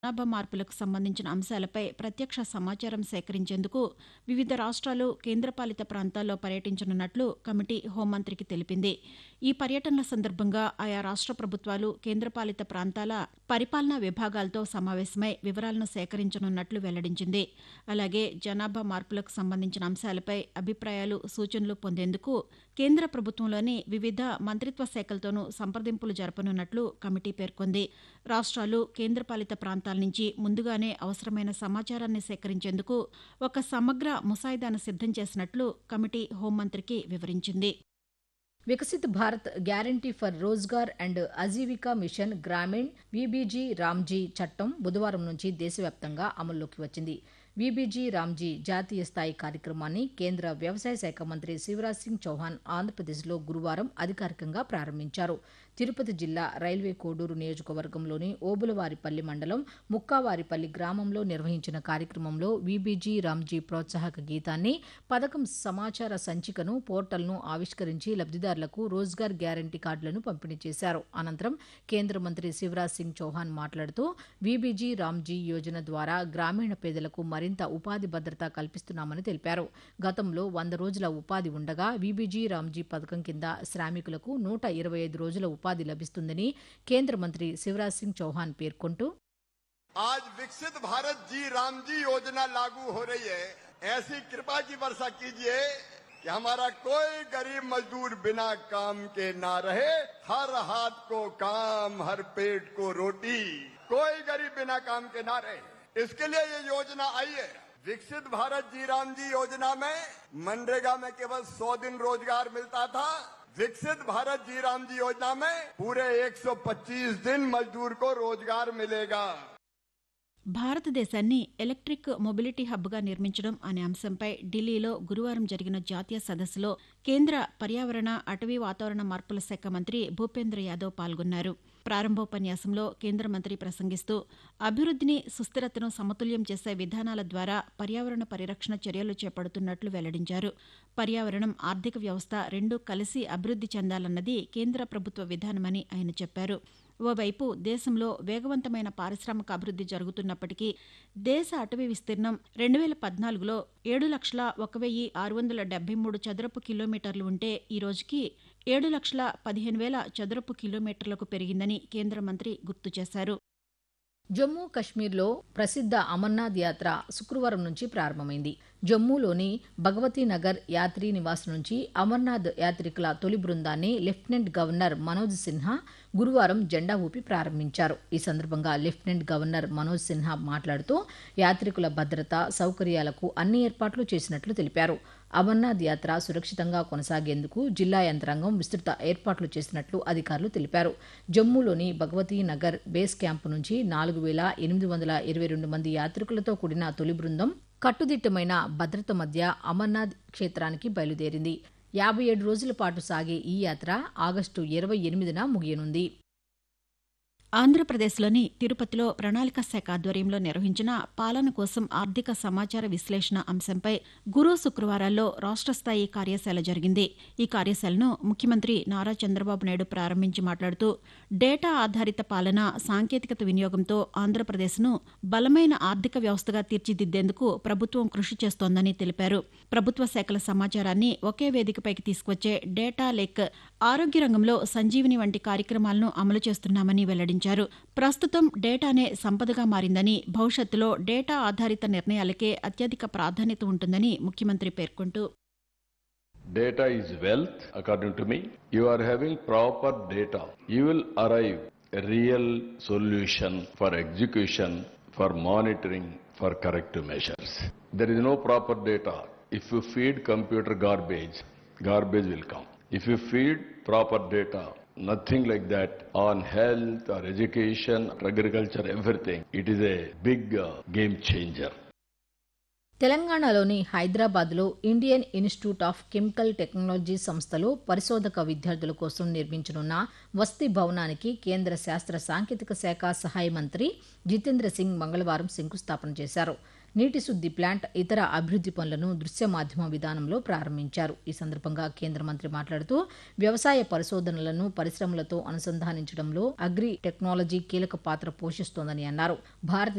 జనాభా మార్పులకు సంబంధించిన అంశాలపై ప్రత్యక్ష సమాచారం సేకరించేందుకు వివిధ రాష్ట్రాలు కేంద్రపాలిత ప్రాంతాల్లో పర్యటించనున్నట్లు కమిటీ హోంమంత్రికి తెలిపింది ఈ పర్యటనల సందర్భంగా ఆయా రాష్ట్ర ప్రభుత్వాలు కేంద్రపాలిత ప్రాంతాల పరిపాలనా విభాగాలతో సమావేశమై వివరాలను సేకరించనున్నట్లు వెల్లడించింది అలాగే జనాభా మార్పులకు సంబంధించిన అంశాలపై అభిప్రాయాలు సూచనలు పొందేందుకు కేంద్ర ప్రభుత్వంలోని వివిధ మంత్రిత్వ శాఖలతోనూ సంప్రదింపులు జరపనున్నట్లు కమిటీ పేర్కొంది రాష్ట్రాలు కేంద్రపాలిత ప్రాంతాల నుంచి ముందుగానే అవసరమైన సమాచారాన్ని సేకరించేందుకు ఒక సమగ్ర ముసాయిదాను సిద్దం చేసినట్లు కమిటీ హోంమంత్రికి వివరించింది Viksit Bharat guarantee for Rozgar and Ajeevika mission Gramin VBG RAM G చట్టం బుధవారం నుంచి దేశవ్యాప్తంగా అమల్లోకి వచ్చింది వీబీజీ రామ్జీ జాతీయ స్థాయి కార్యక్రమాన్ని కేంద్ర వ్యవసాయ శాఖ మంత్రి శివరాజ్ సింగ్ చౌహాన్ ఆంధ్రప్రదేశ్లో గురువారం అధికారికంగా ప్రారంభించారు తిరుపతి జిల్లా రైల్వే కోడూరు నియోజకవర్గంలోని ఓబులవారిపల్లి మండలం ముక్కావారిపల్లి గ్రామంలో నిర్వహించిన కార్యక్రమంలో వీబీజీ రామ్జీ ప్రోత్సాహక గీతాన్ని పథకం సమాచార సంచికను పోర్టల్ను ఆవిష్కరించి లబ్దిదారులకు రోజ్గార్ గ్యారంటీ కార్డులను పంపిణీ చేశారు అనంతరం కేంద్ర మంత్రి శివరాజ్ సింగ్ చౌహాన్ మాట్లాడుతూ వీబీజీ రామ్జీ యోజన ద్వారా గ్రామీణ పేదలకు మరింత ఉపాధి భద్రత కల్పిస్తున్నామని తెలిపారు గతంలో వంద రోజుల ఉపాధి ఉండగా వీబీజీ రామ్జీ పథకం కింద శ్రామికులకు నూట ఇరవై ఐదు రోజుల ఉపాధి లభిస్తుందని కేంద్ర మంత్రి శివరాజ్ సింగ్ చౌహాన్ పేర్కొంటూ आज विकसित भारत जी राम जी योजना लागू हो रही है ऐसी कृपा की वर्षा कीजिए कि हमारा कोई गरीब मजदूर बिना काम के ना रहे हर हाथ को काम हर पेट को रोटी कोई गरीब बिना काम के ना रहे इसके लिए ये योजना आई है विकसित भारत जी राम जी योजना में मनरेगा में केवल 100 दिन रोजगार मिलता था विकसित भारत जी राम जी योजना में पूरे 125 दिन मजदूर को रोजगार मिलेगा భారతదేశాన్ని ఎలక్ట్రిక్ మొబిలిటీ హబ్గా నిర్మించడం అనే అంశంపై ఢిల్లీలో గురువారం జరిగిన జాతీయ సదస్సులో కేంద్ర పర్యావరణ అటవీ వాతావరణ మార్పుల శాఖ మంత్రి భూపేంద్ర యాదవ్ పాల్గొన్నారు ప్రారంభోపన్యాసంలో కేంద్ర మంత్రి ప్రసంగిస్తూ అభివృద్ధిని సుస్థిరతను సమతుల్యం చేసే విధానాల ద్వారా పర్యావరణ పరిరక్షణ చర్యలు చేపడుతున్నట్లు వెల్లడించారు పర్యావరణం ఆర్థిక వ్యవస్థ రెండూ కలిసి అభివృద్ధి చెందాలన్నది కేంద్ర ప్రభుత్వ విధానమని ఆయన చెప్పారు ఓవైపు దేశంలో వేగవంతమైన పారిశ్రామిక అభివృద్ధి జరుగుతున్నప్పటికీ దేశ అటవీ విస్తీర్ణం రెండు వేల పద్నాలుగులో ఏడు లక్షల ఒక వెయ్యి ఆరు వందల డెబ్బై మూడు చదరపు కిలోమీటర్లు ఉంటే ఈ రోజుకి ఏడు లక్షల పదిహేను వేల చదరపు కిలోమీటర్లకు పెరిగిందని కేంద్ర మంత్రి గుర్తు చేశారు జమ్మూ కశ్మీర్లో ప్రసిద్ధ అమర్నాథ్ యాత్ర శుక్రవారం నుంచి ప్రారంభమైంది జమ్మూలోని భగవతీ నగర్ యాత్రీ నివాస్ నుంచి అమర్నాథ్ యాత్రికుల తొలి బృందాన్ని లెఫ్టినెంట్ గవర్నర్ మనోజ్ సిన్హా గురువారం జెండా ఊపి ప్రారంభించారు ఈ సందర్భంగా లెఫ్టినెంట్ గవర్నర్ మనోజ్ సిన్హా మాట్లాడుతూ యాత్రికుల భద్రత సౌకర్యాలకు అన్ని ఏర్పాట్లు చేసినట్లు తెలిపారు అమర్నాథ్ యాత్ర సురక్షితంగా కొనసాగేందుకు జిల్లా యంత్రాంగం విస్తృత ఏర్పాట్లు చేసినట్లు అధికారులు తెలిపారు జమ్మూలోని భగవతీ నగర్ బేస్ క్యాంపు నుంచి నాలుగు వేల ఎనిమిది వందల ఇరవై రెండు మంది యాత్రికులతో కూడిన తొలి బృందం కట్టుదిట్టమైన భద్రత మధ్య అమర్నాథ్ క్షేత్రానికి బయలుదేరింది యాభై ఏడు రోజుల పాటు సాగే ఈ యాత్ర ఆగస్టు ఇరవై ఎనిమిదిన ముగియనుంది ఆంధ్రప్రదేశ్లోని తిరుపతిలో ప్రణాళిక శాఖ ఆధ్వర్యంలో నిర్వహించిన పాలన కోసం ఆర్థిక సమాచార విశ్లేషణ అంశంపై గురు శుక్రవారాల్లో రాష్ట్ర స్థాయి కార్యశాల జరిగింది ఈ కార్యశాలను ముఖ్యమంత్రి నారా చంద్రబాబు నాయుడు ప్రారంభించి మాట్లాడుతూ డేటా ఆధారిత పాలన సాంకేతికత వినియోగంతో ఆంధ్రప్రదేశ్ను బలమైన ఆర్థిక వ్యవస్థగా తీర్చిదిద్దేందుకు ప్రభుత్వం కృషి చేస్తోందని తెలిపారు ప్రభుత్వ శాఖల సమాచారాన్ని ఒకే వేదికపైకి తీసుకొచ్చే డేటా లేక్ ఆరోగ్య రంగంలో సంజీవిని వంటి కార్యక్రమాలను అమలు చేస్తున్నామని వెల్లడించారు ప్రస్తుతం డేటానే సంపదగా మారిందని భవిష్యత్తులో డేటా ఆధారిత నిర్ణయాలకే అత్యధిక ప్రాధాన్యత ఉంటుందని ముఖ్యమంత్రి పేర్కొంటూ Data is wealth, according to me. You are having proper data. You will arrive a real solution for execution, for monitoring, for corrective measures. There is no proper data. If you feed computer garbage, garbage will come. If you feed proper data, nothing like that on health or education, agriculture, everything. It is a big uh, game changer. తెలంగాణలోని హైదరాబాద్లో Indian Institute of Chemical Technology సంస్థలో పరిశోధక విద్యార్థుల కోసం నిర్మించనున్న వసతి భవనానికి కేంద్ర శాస్త్ర సాంకేతిక శాఖ సహాయ మంత్రి జితేంద్ర సింగ్ మంగళవారం శంకుస్థాపన చేశారు నీటి శుద్ది ప్లాంట్ ఇతర అభివృద్ది పనులను దృశ్య మాధ్యమ విధానంలో ప్రారంభించారు ఈ సందర్భంగా కేంద్ర మంత్రి మాట్లాడుతూ వ్యవసాయ పరిశోధనలను పరిశ్రమలతో అనుసంధానించడంలో అగ్రి టెక్నాలజీ కీలక పాత్ర పోషిస్తోందని అన్నారు భారత